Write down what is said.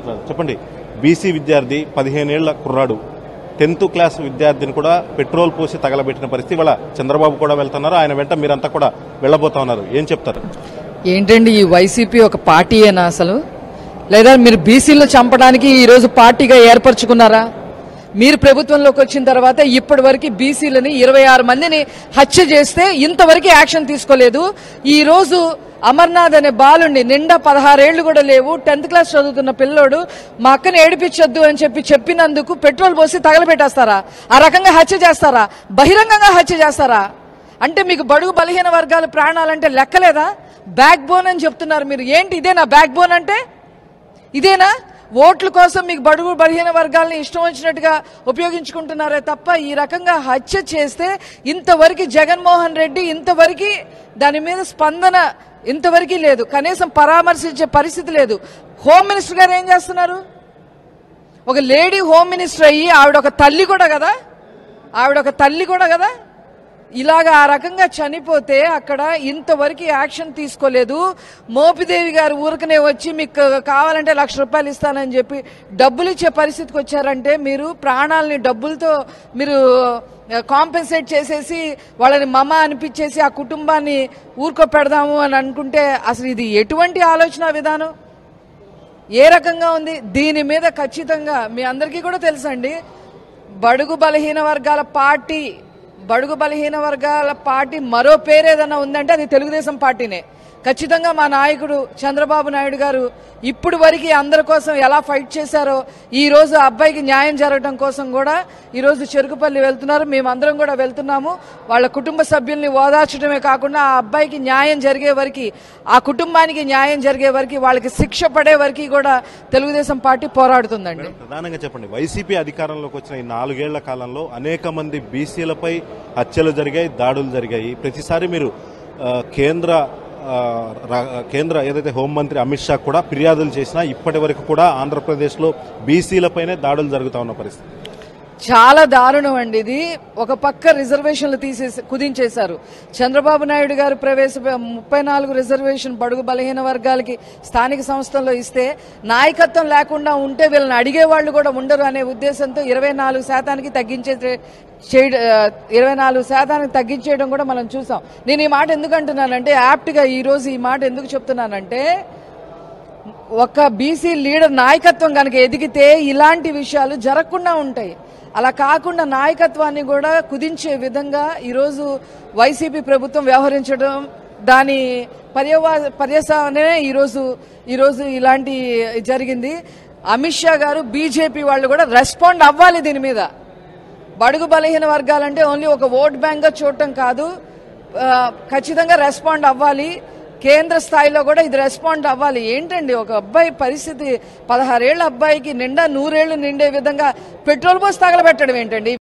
మాట్లాడారు చెప్పండి బీసీ విద్యార్థి పదిహేనేళ్ల కుర్రాడు టెన్త్ క్లాస్ విద్యార్థిని కూడా పెట్రోల్ పోసి తగలబెట్టిన పరిస్థితి వాళ్ళ చంద్రబాబు కూడా వెళ్తున్నారు ఆయన వెంట మీరంతా కూడా వెళ్ళబోతా ఉన్నారు ఏం చెప్తారు ఏంటండి ఈ వైసీపీ ఒక పార్టీయేనా అసలు లేదా మీరు బీసీలు చంపడానికి ఈరోజు పార్టీగా ఏర్పరచుకున్నారా మీరు ప్రభుత్వంలోకి వచ్చిన తర్వాత ఇప్పటి వరకు బీసీలని ఇరవై ఆరు మందిని హత్య చేస్తే ఇంతవరకు యాక్షన్ తీసుకోలేదు ఈ రోజు అమర్నాథ్ అనే బాలుండి నిండా పదహారేళ్లు కూడా లేవు టెన్త్ క్లాస్ చదువుతున్న పిల్లోడు మా అక్కని ఏడిపించొద్దు అని చెప్పి చెప్పినందుకు పెట్రోల్ పోసి తగలబెట్టేస్తారా ఆ రకంగా హత్య చేస్తారా బహిరంగంగా హత్య చేస్తారా అంటే మీకు బడుగు బలహీన వర్గాల ప్రాణాలంటే లెక్కలేదా బ్యాక్ బోన్ అని చెప్తున్నారు మీరు ఏంటి ఇదేనా బ్యాక్ బోన్ అంటే ఇదేనా ఓట్ల కోసం మీకు బడుగు బలహీన వర్గాలని ఇష్టం వచ్చినట్టుగా ఉపయోగించుకుంటున్నారే తప్ప ఈ రకంగా హత్య చేస్తే ఇంతవరకు జగన్మోహన్ రెడ్డి ఇంతవరకు దాని మీద స్పందన ఇంతవరకు లేదు కనీసం పరామర్శించే పరిస్థితి లేదు హోమ్ మినిస్టర్ గారు ఏం చేస్తున్నారు ఒక లేడీ హోమ్ మినిస్టర్ అయ్యి ఆవిడ ఒక తల్లి కూడా కదా ఆవిడ ఒక తల్లి కూడా కదా ఇలాగ ఆ రకంగా చనిపోతే అక్కడ ఇంతవరకు యాక్షన్ తీసుకోలేదు మోపిదేవి గారు ఊరికనే వచ్చి మీకు కావాలంటే లక్ష రూపాయలు ఇస్తానని చెప్పి డబ్బులు ఇచ్చే పరిస్థితికి వచ్చారంటే మీరు ప్రాణాలని డబ్బులతో మీరు కాంపెన్సేట్ చేసేసి వాళ్ళని మమ అనిపించేసి ఆ కుటుంబాన్ని ఊరుకో పెడదాము అని అనుకుంటే అసలు ఇది ఎటువంటి ఆలోచన విధానం ఏ రకంగా ఉంది దీని మీద ఖచ్చితంగా మీ అందరికీ కూడా తెలుసండి బడుగు బలహీన వర్గాల పార్టీ బడుగు బలహీన వర్గాల పార్టీ మరో పేరు ఏదైనా ఉందంటే అది తెలుగుదేశం పార్టీనే ఖచ్చితంగా మా నాయకుడు చంద్రబాబు నాయుడు గారు ఇప్పుడు వరకు అందరి కోసం ఎలా ఫైట్ చేశారో ఈ రోజు ఆ అబ్బాయికి న్యాయం జరగడం కోసం కూడా ఈ రోజు చెరుకుపల్లి వెళ్తున్నారు మేమందరం కూడా వెళ్తున్నాము వాళ్ళ కుటుంబ సభ్యుల్ని ఓదార్చడమే కాకుండా ఆ అబ్బాయికి న్యాయం జరిగే వరకు ఆ కుటుంబానికి న్యాయం జరిగే వరకు వాళ్ళకి శిక్ష పడే వరకు కూడా తెలుగుదేశం పార్టీ పోరాడుతుందండి ప్రధానంగా చెప్పండి వైసీపీ అధికారంలోకి వచ్చిన ఈ నాలుగేళ్ల కాలంలో అనేక మంది బీసీలపై హత్యలు జరిగాయి దాడులు జరిగాయి ప్రతిసారి మీరు ఆ, కేంద్ర ఆ, రా- కేంద్ర ఏదైతే హోంమంత్రి అమిత్ షా కూడా ఫిర్యాదులు చేసినా ఇప్పటి వరకు కూడా ఆంధ్రప్రదేశ్లో బీసీలపైనే దాడులు జరుగుతా ఉన్న పరిస్థితి చాలా దారుణం అండి ఇది ఒక పక్క రిజర్వేషన్లు తీసేసి కుదించేశారు చంద్రబాబు నాయుడు గారు ప్రవేశ ముప్పై నాలుగు రిజర్వేషన్ బడుగు బలహీన వర్గాలకి స్థానిక సంస్థల్లో ఇస్తే నాయకత్వం లేకుండా ఉంటే వీళ్ళని అడిగే వాళ్ళు కూడా ఉండరు అనే ఉద్దేశంతో ఇరవై నాలుగు శాతానికి తగ్గించే చేయడం ఇరవై నాలుగు శాతానికి తగ్గించేయడం కూడా మనం చూసాం నేను ఈ మాట ఎందుకు అంటున్నానంటే యాప్ట్గా ఈ రోజు ఈ మాట ఎందుకు చెప్తున్నానంటే ఒక బీసీ లీడర్ నాయకత్వం కనుక ఎదిగితే ఇలాంటి విషయాలు జరగకుండా ఉంటాయి అలా కాకుండా నాయకత్వాన్ని కూడా కుదించే విధంగా ఈరోజు వైసీపీ ప్రభుత్వం వ్యవహరించడం దాని పర్యవా పర్యవసానమే ఈరోజు ఈరోజు ఇలాంటి జరిగింది అమిత్ షా గారు బీజేపీ వాళ్ళు కూడా రెస్పాండ్ అవ్వాలి దీని మీద బడుగు బలహీన వర్గాలంటే ఓన్లీ ఒక ఓట్ బ్యాంక్గా చూడటం కాదు ఆ, ఖచ్చితంగా రెస్పాండ్ అవ్వాలి కేంద్ర స్థాయిలో కూడా ఇది రెస్పాండ్ అవ్వాలి ఏంటండి ఒక అబ్బాయి పరిస్థితి పదహారేళ్ల అబ్బాయికి నిండా నూరేళ్లు నిండే విధంగా పెట్రోల్ పోసి తగలబెట్టడం ఏంటండి